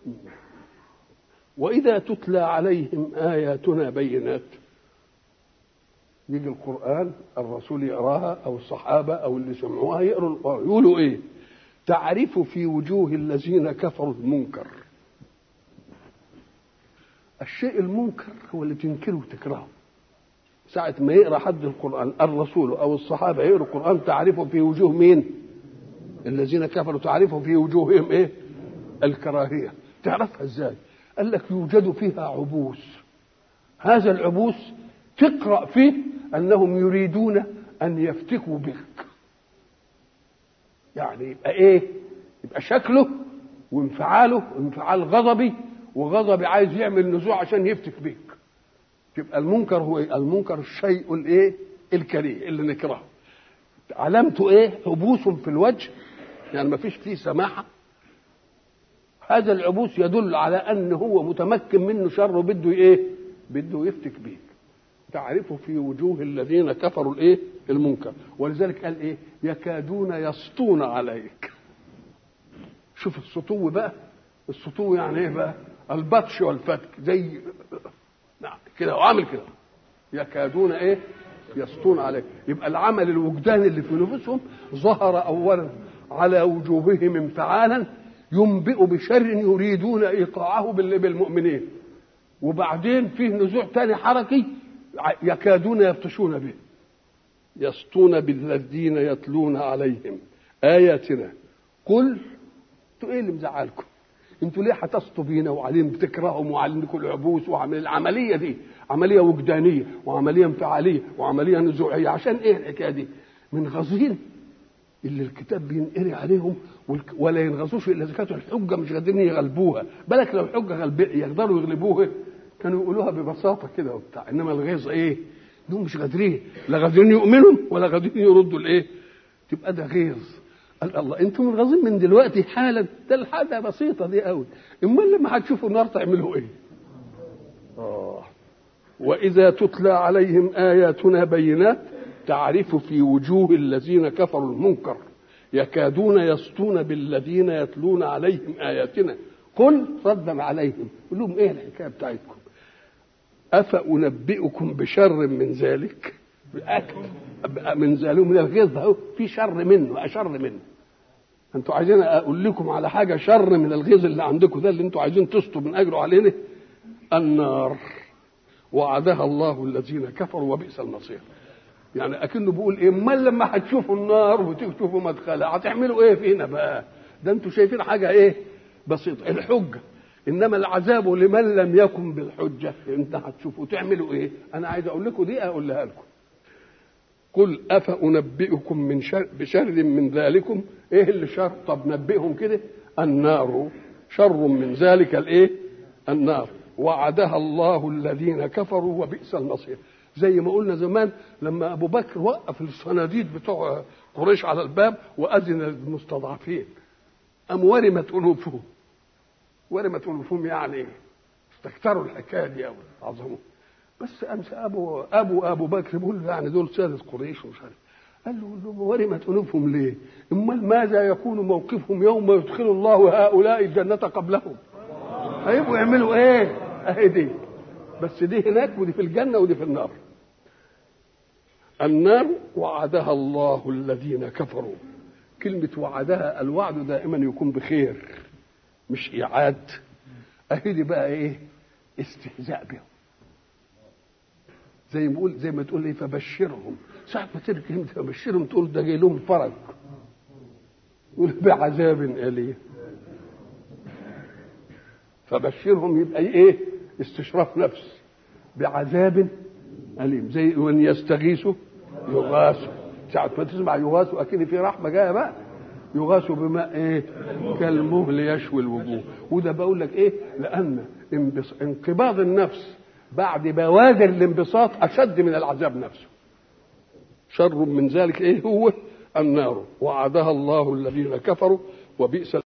وإذا تتلى عليهم آياتنا بينات يجي القرآن الرسول يقراها أو الصحابة أو اللي سمعوها يقروا القرآن يقولوا إيه تعرف في وجوه الذين كفروا المنكر الشيء المنكر هو اللي تنكره وتكرهه ساعة ما يقرأ حد القرآن الرسول أو الصحابة يقرأ القرآن تعرفه في وجوه مين الذين كفروا تعرفه في وجوههم إيه الكراهية تعرفها إزاي قال لك يوجد فيها عبوس هذا العبوس تقرأ فيه أنهم يريدون أن يفتكوا بك يعني يبقى إيه يبقى شكله وانفعاله انفعال غضبي وغضبي عايز يعمل نزوع عشان يفتك بيك يبقى المنكر هو إيه؟ المنكر الشيء الايه الكريه اللي نكرهه علامته ايه عبوس في الوجه يعني ما فيش فيه سماحه هذا العبوس يدل على ان هو متمكن منه شر بده ايه بده يفتك بيك تعرفه في وجوه الذين كفروا الايه المنكر ولذلك قال ايه يكادون يسطون عليك شوف السطو بقى السطو يعني ايه بقى البطش والفتك زي نعم كده وعامل كده يكادون ايه يسطون عليك يبقى العمل الوجداني اللي في نفوسهم ظهر اولا على وجوههم انفعالا ينبئ بشر يريدون ايقاعه بالمؤمنين وبعدين فيه نزوع تاني حركي يكادون يبطشون به يسطون بالذين يتلون عليهم اياتنا قل انتوا ايه اللي مزعلكم انتوا ليه هتسطوا بينا وعليهم بتكرههم وعليكم العبوس وعمل العمليه دي عمليه وجدانيه وعمليه انفعاليه وعمليه نزوعيه عشان ايه الحكايه دي؟ من غزين اللي الكتاب بينقري عليهم ولا ينغصوش الا اذا كانت الحجه مش قادرين يغلبوها بالك لو الحجه غلب يقدروا يغلبوها كانوا يقولوها ببساطه كده وبتاع انما الغيظ ايه؟ انهم مش قادرين لا قادرين يؤمنوا ولا قادرين يردوا الايه؟ تبقى ده غيظ قال الله انتم منغاظين من دلوقتي حالا ده الحاجه بسيطه دي قوي امال لما هتشوفوا النار تعملوا ايه؟ اه واذا تتلى عليهم اياتنا بينات تعرف في وجوه الذين كفروا المنكر يكادون يسطون بالذين يتلون عليهم اياتنا قل ردا عليهم قل لهم ايه الحكايه بتاعتكم افانبئكم بشر من ذلك من ذلك من الغيظ اهو في شر منه اشر منه انتوا عايزين اقول لكم على حاجه شر من الغيظ اللي عندكم ده اللي انتوا عايزين تسطوا من اجره علينا النار وعدها الله الذين كفروا وبئس المصير يعني اكنه بيقول ايه امال لما هتشوفوا النار وتشوفوا مدخلها هتعملوا ايه فينا بقى ده انتوا شايفين حاجه ايه بسيطه الحجه انما العذاب لمن لم يكن بالحجه انت هتشوفوا تعملوا ايه انا عايز اقول لكم دي اقولها لكم قل افانبئكم من شر بشر من ذلكم ايه اللي شر طب نبئهم كده النار شر من ذلك الايه النار وعدها الله الذين كفروا وبئس المصير زي ما قلنا زمان لما ابو بكر وقف الصناديد بتوع قريش على الباب واذن للمستضعفين ام ورمت انوفهم ورمت انوفهم يعني استكتروا الحكايه دي قوي عظموا بس امس ابو ابو ابو بكر بيقول يعني دول ساده قريش ومش عارف قال له ورمت انوفهم ليه؟ امال ماذا يكون موقفهم يوم يدخل الله هؤلاء الجنه قبلهم؟ هيبقوا يعملوا ايه؟ اهي دي بس دي هناك ودي في الجنه ودي في النار. النار وعدها الله الذين كفروا. كلمة وعدها الوعد دائما يكون بخير مش إيعاد. أهي دي بقى إيه؟ استهزاء بهم. زي ما بقول زي ما تقول ايه فبشرهم ساعة ما ترك كلمة فبشرهم تقول ده جاي لهم فرج يقول بعذاب أليم فبشرهم يبقى ايه استشراف نفس بعذاب أليم زي وان يستغيثوا يغاثوا ساعة ما تسمع يغاثوا أكيد في رحمة جاية بقى يغاثوا بماء ايه كالمهل يشوي الوجوه وده بقول لك ايه لأن انقباض النفس بعد بوادر الانبساط اشد من العذاب نفسه شر من ذلك ايه هو النار وعدها الله الذين كفروا وبئس